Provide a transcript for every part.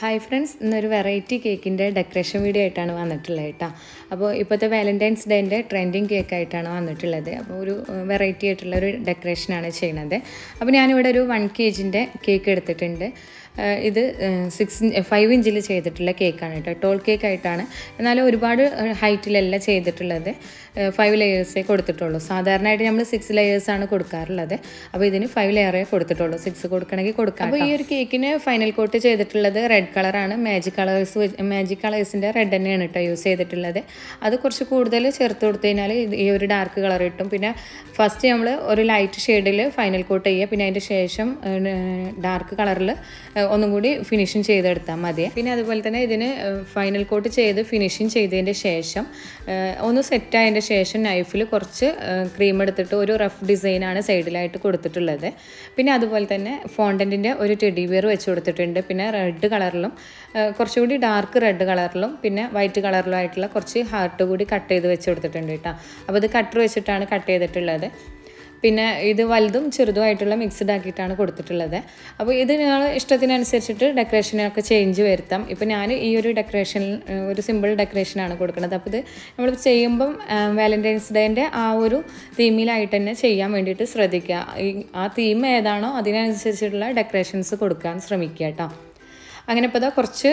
hi friends ഇന്നൊരു variety കേക്കിൻ്റെ decoration video ആയിട്ടാണ് വന്നിട്ടുള്ളത് കേട്ടോ അപ്പോൾ ഇപ്പോഴത്തെ വാലൻറ്റൈൻസ് ഡേൻ്റെ ട്രെൻഡിങ് കേക്കായിട്ടാണ് വന്നിട്ടുള്ളത് അപ്പോൾ ഒരു വെറൈറ്റി ആയിട്ടുള്ള ഒരു ഡെക്കറേഷനാണ് ചെയ്യണത് അപ്പോൾ ഞാനിവിടെ ഒരു വൺ കെ ജിൻ്റെ കേക്ക് എടുത്തിട്ടുണ്ട് ഏഹ് ഇത് സിക്സ് ഫൈവ് ഇഞ്ചിൽ ചെയ്തിട്ടുള്ള കേക്കാണ് കേട്ടോ ടോൾ കേക്ക് ആയിട്ടാണ് എന്നാലും ഒരുപാട് ഹൈറ്റിലല്ല ചെയ്തിട്ടുള്ളത് ഫൈവ് ലെയേഴ്സേ കൊടുത്തിട്ടുള്ളൂ സാധാരണയായിട്ട് നമ്മൾ സിക്സ് ലെയേഴ്സാണ് കൊടുക്കാറുള്ളത് അപ്പോൾ ഇതിന് ഫൈവ് ലെയറേ കൊടുത്തിട്ടുള്ളൂ സിക്സ് കൊടുക്കണമെങ്കിൽ കൊടുക്കാം അപ്പോൾ ഈ ഒരു കേക്കിന് ഫൈനൽ കോട്ട് ചെയ്തിട്ടുള്ളത് റെഡ് കളറാണ് മാജിക് കളേഴ്സ് മാജിക് കളേഴ്സിൻ്റെ റെഡ് തന്നെയാണ് കേട്ടോ യൂസ് ചെയ്തിട്ടുള്ളത് അത് കുറച്ച് കൂടുതൽ ചേർത്ത് കൊടുത്തു കഴിഞ്ഞാൽ ഇത് ഈ ഒരു ഡാർക്ക് കളർ കിട്ടും പിന്നെ ഫസ്റ്റ് നമ്മൾ ഒരു ലൈറ്റ് ഷെയ്ഡിൽ ഫൈനൽ കോട്ട് ചെയ്യുക പിന്നെ അതിൻ്റെ ശേഷം ഡാർക്ക് കളറിൽ ഒന്നും കൂടി ഫിനിഷിങ് ചെയ്തെടുത്താൽ മതി പിന്നെ അതുപോലെ തന്നെ ഇതിന് ഫൈനൽ കോട്ട് ചെയ്ത് ഫിനിഷിങ് ചെയ്തതിൻ്റെ ശേഷം ഒന്ന് സെറ്റ് ആയതിൻ്റെ ശേഷം നൈഫിൽ കുറച്ച് ക്രീം എടുത്തിട്ട് ഒരു റഫ് ഡിസൈനാണ് സൈഡിലായിട്ട് കൊടുത്തിട്ടുള്ളത് പിന്നെ അതുപോലെ തന്നെ ഫോണ്ടൻറ്റിൻ്റെ ഒരു ടെഡി വെയർ വെച്ച് കൊടുത്തിട്ടുണ്ട് പിന്നെ റെഡ് കളറിലും കുറച്ചുകൂടി ഡാർക്ക് റെഡ് കളറിലും പിന്നെ വൈറ്റ് കളറിലും ആയിട്ടുള്ള കുറച്ച് ഹാർട്ട് കൂടി കട്ട് ചെയ്ത് വെച്ച് കൊടുത്തിട്ടുണ്ട് കേട്ടോ അപ്പോൾ ഇത് കട്ടർ വെച്ചിട്ടാണ് കട്ട് ചെയ്തിട്ടുള്ളത് പിന്നെ ഇത് വലുതും ചെറുതുമായിട്ടുള്ള മിക്സ്ഡ് ആക്കിയിട്ടാണ് കൊടുത്തിട്ടുള്ളത് അപ്പോൾ ഇത് നിങ്ങൾ ഇഷ്ടത്തിനനുസരിച്ചിട്ട് ഡെക്കറേഷനൊക്കെ ചേഞ്ച് വരുത്താം ഇപ്പോൾ ഞാൻ ഈ ഒരു ഡെക്കറേഷൻ ഒരു സിമ്പിൾ ഡെക്കറേഷനാണ് കൊടുക്കുന്നത് അപ്പോൾ ഇത് നമ്മൾ ചെയ്യുമ്പം വാലൻറ്റൈൻസ് ഡേൻ്റെ ആ ഒരു തീമിലായിട്ട് തന്നെ ചെയ്യാൻ വേണ്ടിയിട്ട് ശ്രദ്ധിക്കുക ഈ ആ തീം ഏതാണോ അതിനനുസരിച്ചിട്ടുള്ള ഡെക്കറേഷൻസ് കൊടുക്കാൻ ശ്രമിക്കുക കേട്ടോ അങ്ങനെ ഇപ്പോൾ ഇതാ കുറച്ച്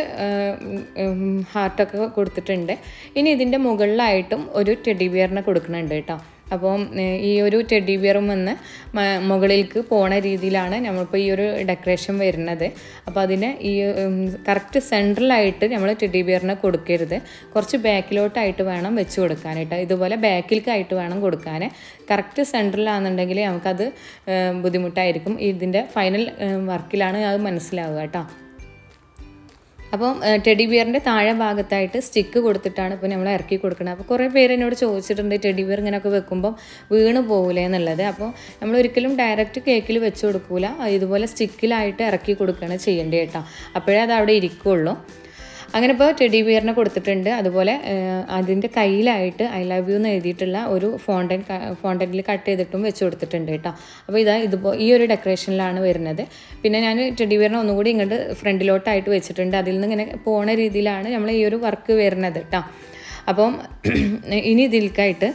ഹാർട്ടൊക്കെ കൊടുത്തിട്ടുണ്ട് ഇനി ഇതിൻ്റെ മുകളിലായിട്ടും ഒരു ടെഡി ബിയറിനെ കൊടുക്കുന്നുണ്ട് കേട്ടോ അപ്പോൾ ഈ ഒരു ടെഡി ബിയറും വന്ന് മുകളിലേക്ക് പോണ രീതിയിലാണ് നമ്മളിപ്പോൾ ഈ ഒരു ഡെക്കറേഷൻ വരുന്നത് അപ്പോൾ അതിന് ഈ കറക്റ്റ് സെൻട്രലായിട്ട് നമ്മൾ ടെഡി ബിയറിനെ കൊടുക്കരുത് കുറച്ച് ബാക്കിലോട്ടായിട്ട് വേണം വെച്ച് കൊടുക്കാനായിട്ട് ഇതുപോലെ ബാക്കിലേക്കായിട്ട് വേണം കൊടുക്കാൻ കറക്റ്റ് സെൻട്രലാണെന്നുണ്ടെങ്കിൽ നമുക്കത് ബുദ്ധിമുട്ടായിരിക്കും ഇതിൻ്റെ ഫൈനൽ വർക്കിലാണ് അത് മനസ്സിലാവുക കേട്ടോ അപ്പം ടെഡി ബിയറിൻ്റെ താഴെ ഭാഗത്തായിട്ട് സ്റ്റിക്ക് കൊടുത്തിട്ടാണ് ഇപ്പോൾ നമ്മൾ ഇറക്കി കൊടുക്കുന്നത് അപ്പോൾ കുറേ പേര് എന്നോട് ചോദിച്ചിട്ടുണ്ട് ടെഡി ബിയർ ഇങ്ങനെയൊക്കെ വെക്കുമ്പം വീണ് പോകില്ലേ എന്നുള്ളത് അപ്പോൾ നമ്മൾ ഒരിക്കലും ഡയറക്റ്റ് കേക്കിൽ വെച്ച് കൊടുക്കൂല ഇതുപോലെ സ്റ്റിക്കിലായിട്ട് ഇറക്കി കൊടുക്കുകയാണ് ചെയ്യേണ്ടത് കേട്ടോ അപ്പോഴേ അത് അവിടെ ഇരിക്കുള്ളൂ അങ്ങനെ ഇപ്പോൾ ടെഡി ബിയറിനെ കൊടുത്തിട്ടുണ്ട് അതുപോലെ അതിൻ്റെ കയ്യിലായിട്ട് ഐ ലവ് യു എന്ന് എഴുതിയിട്ടുള്ള ഒരു ഫോണ്ടൻ ഫോണ്ടനിൽ കട്ട് ചെയ്തിട്ടും വെച്ച് കൊടുത്തിട്ടുണ്ട് കേട്ടോ അപ്പോൾ ഇതാ ഇതുപോ ഈ ഒരു ഡെക്കറേഷനിലാണ് വരുന്നത് പിന്നെ ഞാൻ ടെഡി ബിയറിനെ ഒന്നുകൂടി ഇങ്ങോട്ട് ഫ്രണ്ടിലോട്ടായിട്ട് വെച്ചിട്ടുണ്ട് അതിൽ നിന്ന് ഇങ്ങനെ പോണ രീതിയിലാണ് നമ്മൾ ഈ ഒരു വർക്ക് വരുന്നത് കേട്ടോ അപ്പം ഇനി ഇതിൽക്കായിട്ട്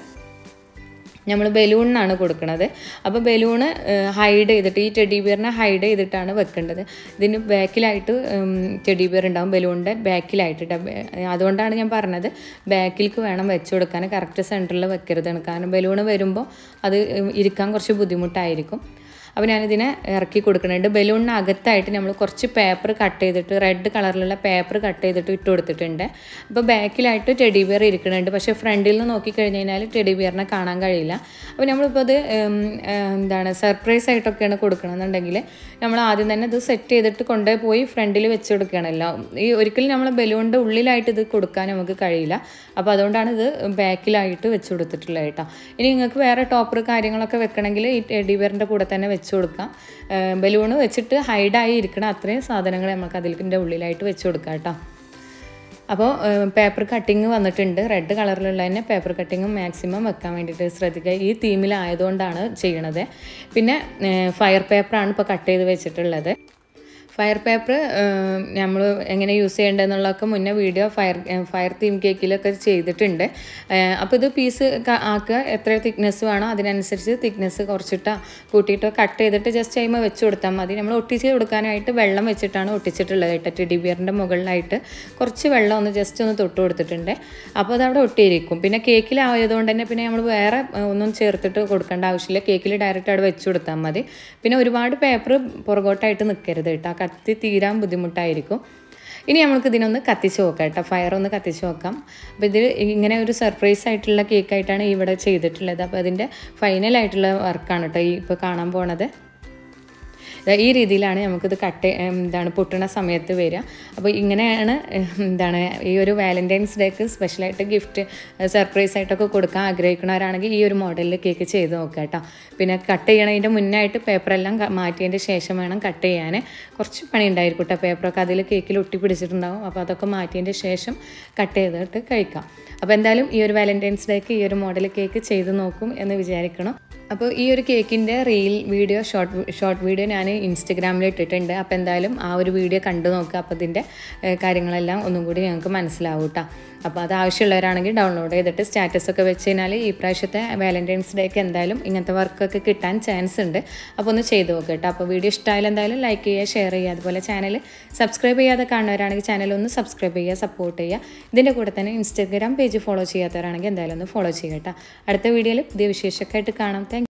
നമ്മൾ ബലൂണിനാണ് കൊടുക്കുന്നത് അപ്പോൾ ബലൂണ് ഹൈഡ് ചെയ്തിട്ട് ഈ ടെഡി ബിയറിനെ ഹൈഡ് ചെയ്തിട്ടാണ് വെക്കേണ്ടത് ഇതിന് ബാക്കിലായിട്ട് ടെഡി ബിയർ ഉണ്ടാവും ബലൂണിൻ്റെ ബാക്കിലായിട്ട് അതുകൊണ്ടാണ് ഞാൻ പറഞ്ഞത് ബാക്കിലേക്ക് വേണം വെച്ച് കൊടുക്കാൻ കറക്റ്റ് സെൻറ്ററിൽ വെക്കരുതാണ് കാരണം ബലൂണ് വരുമ്പോൾ അത് ഇരിക്കാൻ കുറച്ച് ബുദ്ധിമുട്ടായിരിക്കും അപ്പോൾ ഞാനിതിനെ ഇറക്കി കൊടുക്കുന്നുണ്ട് ബലൂണിന് അകത്തായിട്ട് നമ്മൾ കുറച്ച് പേപ്പർ കട്ട് ചെയ്തിട്ട് റെഡ് കളറിലുള്ള പേപ്പർ കട്ട് ചെയ്തിട്ട് ഇട്ട് കൊടുത്തിട്ടുണ്ട് അപ്പോൾ ബാക്കിലായിട്ട് ടെഡി ബിയർ ഇരിക്കുന്നുണ്ട് പക്ഷേ ഫ്രണ്ടിൽ നിന്ന് നോക്കിക്കഴിഞ്ഞ് കഴിഞ്ഞാൽ ടെഡി ബിയറിനെ കാണാൻ കഴിയില്ല അപ്പോൾ നമ്മളിപ്പോൾ അത് എന്താണ് സർപ്രൈസ് ആയിട്ടൊക്കെയാണ് കൊടുക്കണമെന്നുണ്ടെങ്കിൽ നമ്മൾ ആദ്യം തന്നെ ഇത് സെറ്റ് ചെയ്തിട്ട് കൊണ്ടുപോയി ഫ്രണ്ടിൽ വെച്ച് കൊടുക്കുകയാണല്ലോ ഈ ഒരിക്കലും നമ്മൾ ബലൂണിൻ്റെ ഉള്ളിലായിട്ട് ഇത് കൊടുക്കാൻ നമുക്ക് കഴിയില്ല അപ്പോൾ അതുകൊണ്ടാണ് ഇത് ബാക്കിലായിട്ട് വെച്ച് കൊടുത്തിട്ടുള്ളത് കേട്ടോ ഇനി നിങ്ങൾക്ക് വേറെ ടോപ്പർ കാര്യങ്ങളൊക്കെ വെക്കണമെങ്കിൽ ഈ ടെഡി ബിയറിൻ്റെ കൂടെ തന്നെ വെച്ച് കൊടുക്കാം ബലൂണ് വെച്ചിട്ട് ഹൈഡായി ഇരിക്കണം അത്രയും സാധനങ്ങൾ നമുക്ക് അതിൻ്റെ ഉള്ളിലായിട്ട് വെച്ച് കൊടുക്കാം കേട്ടോ അപ്പോൾ പേപ്പർ കട്ടിങ് വന്നിട്ടുണ്ട് റെഡ് കളറിലുള്ള തന്നെ പേപ്പർ കട്ടിങ്ങും മാക്സിമം വെക്കാൻ വേണ്ടിയിട്ട് ശ്രദ്ധിക്കുക ഈ തീമിലായതുകൊണ്ടാണ് ചെയ്യണത് പിന്നെ ഫയർ പേപ്പറാണ് ഇപ്പോൾ കട്ട് ചെയ്ത് വെച്ചിട്ടുള്ളത് ഫയർ പേപ്പർ നമ്മൾ എങ്ങനെ യൂസ് ചെയ്യേണ്ടതെന്നുള്ളതൊക്കെ മുന്നേ വീഡിയോ ഫയർ ഫയർ തീം കേക്കിലൊക്കെ ചെയ്തിട്ടുണ്ട് അപ്പോൾ ഇത് പീസ് ആക്കുക എത്ര തിക്നെസ് വേണോ അതിനനുസരിച്ച് തിക്നെസ് കുറച്ചിട്ടോ കൂട്ടിയിട്ടോ കട്ട് ചെയ്തിട്ട് ജസ്റ്റ് അതിമ വെച്ച് കൊടുത്താൽ മതി നമ്മൾ ഒട്ടിച്ച് കൊടുക്കാനായിട്ട് വെള്ളം വെച്ചിട്ടാണ് ഒട്ടിച്ചിട്ടുള്ളത് കേട്ടോ ടെഡി ബിയറിൻ്റെ മുകളിലായിട്ട് കുറച്ച് വെള്ളം ഒന്ന് ജസ്റ്റ് ഒന്ന് തൊട്ട് കൊടുത്തിട്ടുണ്ട് അപ്പോൾ അതവിടെ ഒട്ടിയിരിക്കും പിന്നെ കേക്കിലായതുകൊണ്ട് തന്നെ പിന്നെ നമ്മൾ വേറെ ഒന്നും ചേർത്തിട്ട് കൊടുക്കേണ്ട ആവശ്യമില്ല കേക്കിൽ ഡയറക്റ്റ് അവിടെ വെച്ച് കൊടുത്താൽ മതി പിന്നെ ഒരുപാട് പേപ്പർ പുറകോട്ടായിട്ട് നിൽക്കരുത് കേട്ടോ കത്തി തീരാൻ ബുദ്ധിമുട്ടായിരിക്കും ഇനി നമുക്ക് ഇതിനൊന്ന് കത്തിച്ച് നോക്കാം കേട്ടോ ഫയർ ഒന്ന് കത്തിച്ച് നോക്കാം അപ്പോൾ ഇത് ഇങ്ങനെ ഒരു സർപ്രൈസ് ആയിട്ടുള്ള കേക്കായിട്ടാണ് ഇവിടെ ചെയ്തിട്ടുള്ളത് അപ്പോൾ അതിൻ്റെ ഫൈനലായിട്ടുള്ള വർക്കാണ് കേട്ടോ ഈ ഇപ്പോൾ കാണാൻ പോണത് ഈ രീതിയിലാണ് നമുക്കിത് കട്ട് എന്താണ് പൊട്ടുന്ന സമയത്ത് വരിക അപ്പോൾ ഇങ്ങനെയാണ് എന്താണ് ഈ ഒരു വാലൻറ്റൈൻസ് ഡേക്ക് സ്പെഷ്യലായിട്ട് ഗിഫ്റ്റ് സർപ്രൈസ് ആയിട്ടൊക്കെ കൊടുക്കാൻ ആഗ്രഹിക്കുന്നവരാണെങ്കിൽ ഈ ഒരു മോഡലിൽ കേക്ക് ചെയ്ത് നോക്കുക കേട്ടോ പിന്നെ കട്ട് ചെയ്യണതിൻ്റെ മുന്നായിട്ട് പേപ്പറെല്ലാം മാറ്റിയതിൻ്റെ ശേഷം വേണം കട്ട് ചെയ്യാൻ കുറച്ച് പണി ഉണ്ടായിരിക്കും കേട്ടോ പേപ്പറൊക്കെ അതിൽ കേക്കിൽ ഒട്ടി പിടിച്ചിട്ടുണ്ടാവും അപ്പോൾ അതൊക്കെ മാറ്റിയതിൻ്റെ ശേഷം കട്ട് ചെയ്തിട്ട് കഴിക്കാം അപ്പോൾ എന്തായാലും ഈ ഒരു വാലൻറ്റൈൻസ് ഡേക്ക് ഈ ഒരു മോഡൽ കേക്ക് ചെയ്ത് നോക്കും എന്ന് വിചാരിക്കണം അപ്പോൾ ഈ ഒരു കേക്കിൻ്റെ reel video short short video ഞാൻ ഇൻസ്റ്റഗ്രാമിൽ ഇട്ടിട്ടുണ്ട് അപ്പോൾ എന്തായാലും ആ ഒരു വീഡിയോ കണ്ടു നോക്കുക അപ്പോൾ ഇതിൻ്റെ ഏഹ്, കാര്യങ്ങളെല്ലാം ഒന്നും കൂടി ഞങ്ങൾക്ക് മനസ്സിലാവും കേട്ടോ അപ്പോൾ അത് ആവശ്യമുള്ളവരാണെങ്കിൽ ഡൗൺലോഡ് ചെയ്തിട്ട് സ്റ്റാറ്റസ് ഒക്കെ വെച്ച് കഴിഞ്ഞാൽ ഈ പ്രാവശ്യത്തെ വാലൻറ്റൈൻസ് ഡേക്ക് എന്തായാലും ഇങ്ങനത്തെ വർക്കൊക്കെ കിട്ടാൻ ചാൻസ് ഉണ്ട് അപ്പോൾ ഒന്ന് ചെയ്ത് നോക്കുക കേട്ടോ അപ്പോൾ വീഡിയോ ഇഷ്ടമായാലും എന്തായാലും ലൈക്ക് ചെയ്യുക ഷെയർ ചെയ്യുക അതുപോലെ ചാനൽ സബ്സ്ക്രൈബ് ചെയ്യാതെ കാണുന്നവരാണെങ്കിൽ ചാനൽ ഒന്ന് സബ്സ്ക്രൈബ് ചെയ്യുക സപ്പോർട്ട് ചെയ്യുക ഇതിൻ്റെ കൂടെ തന്നെ ഇൻസ്റ്റാഗ്രാം പേജ് ഫോളോ ചെയ്യാത്തവരാണെങ്കിൽ എന്തായാലും ഒന്ന് ഫോളോ ചെയ്യുക കേട്ടോ അടുത്ത വീഡിയോയിൽ പുതിയ വിശേഷമൊക്കെ ആയിട്ട് കാണാം താങ്ക്